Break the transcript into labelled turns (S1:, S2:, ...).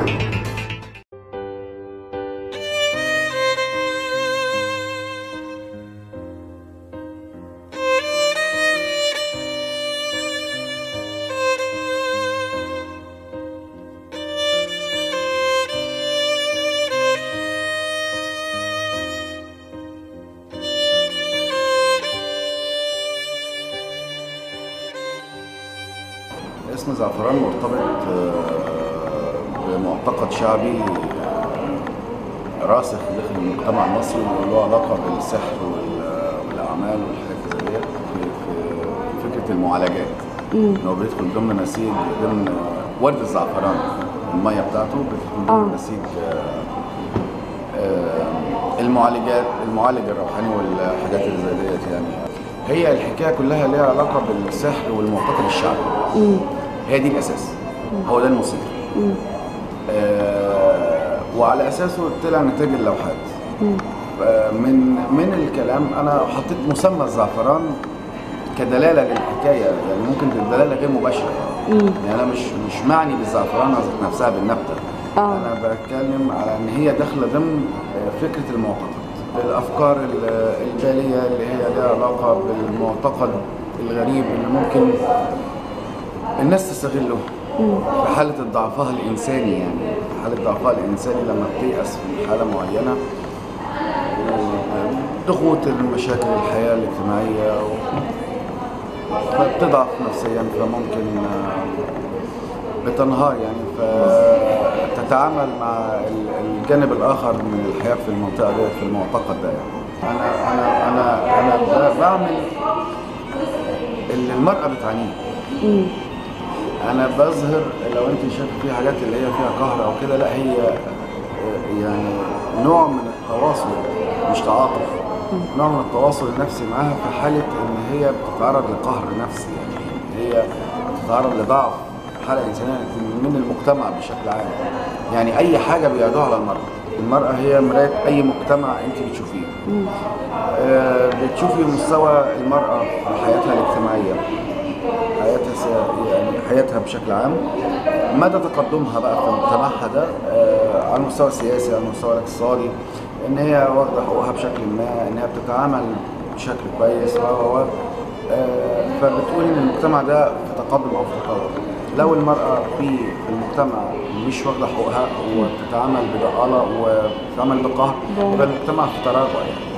S1: اسم زعفران مرتبط آه، بمعتقد شعبي آه، راسخ داخل المجتمع المصري وله علاقه بالسحر وال- والاعمال والحاجات زي ديت في في فكره المعالجات ان هو بيدخل ضمن نسيج ضمن آه، ورد الزعفران الميه بتاعته بتدخل ضمن
S2: آه.
S1: نسيج آه، آه، المعالجات المعالج الروحاني والحاجات اللي زي ديت يعني هي الحكايه كلها ليها علاقه بالسحر والمعتقد الشعبي هي دي الاساس هو ده الموسيقى آه وعلى اساسه طلع نتاج اللوحات آه، من من الكلام انا حطيت مسمى الزعفران كدلاله للحكايه يعني ممكن الدلاله غير مباشره يعني انا مش مش معني بالزعفران ذات نفسها بالنبته
S2: آه.
S1: انا بتكلم على ان هي داخله ضمن آه، فكره المعتقد الافكار ال- الجاليه اللي هي لها علاقه بالمعتقد الغريب اللي ممكن الناس تستغله في حالة ضعفها الإنساني يعني في حالة ضعفها الإنساني لما بتيأس من حالة معينة ضغوط المشاكل الحياة الاجتماعية و- فبتضعف نفسيا فممكن آه، بتنهار يعني فتتعامل مع ال- الجانب الآخر من الحياة في المنطقة ديت في المعتقد ده يعني أنا أنا أنا أنا ب- بعمل اللي المرأة بتعانيه انا بظهر لو انت شايف في حاجات اللي هي فيها قهر او كده لا هي آه، يعني نوع من التواصل مش تعاطف نوع من التواصل النفسي معاها في حاله ان هي بتتعرض لقهر نفسي يعني هي بتتعرض لضعف حاله انسانيه من المجتمع بشكل عام يعني اي حاجه بيعدوها على المراه المراه هي مرايه اي مجتمع انت بتشوفيه آه، بتشوفي مستوى المراه في حياتها الاجتماعيه حياتها س- يعني حياتها بشكل عام مدى تقدمها بقى في مجتمعها ده آه، على المستوى السياسي على المستوى الاقتصادي ان هي واخده حقوقها بشكل ما ان هي بتتعامل بشكل كويس و و و آه، فبتقول ان المجتمع ده في تقدم او في تطور لو المرأة في المجتمع مش واخدة حقوقها وبتتعامل بضآلة وبتتعامل بقهر يبقى المجتمع في تراجع يعني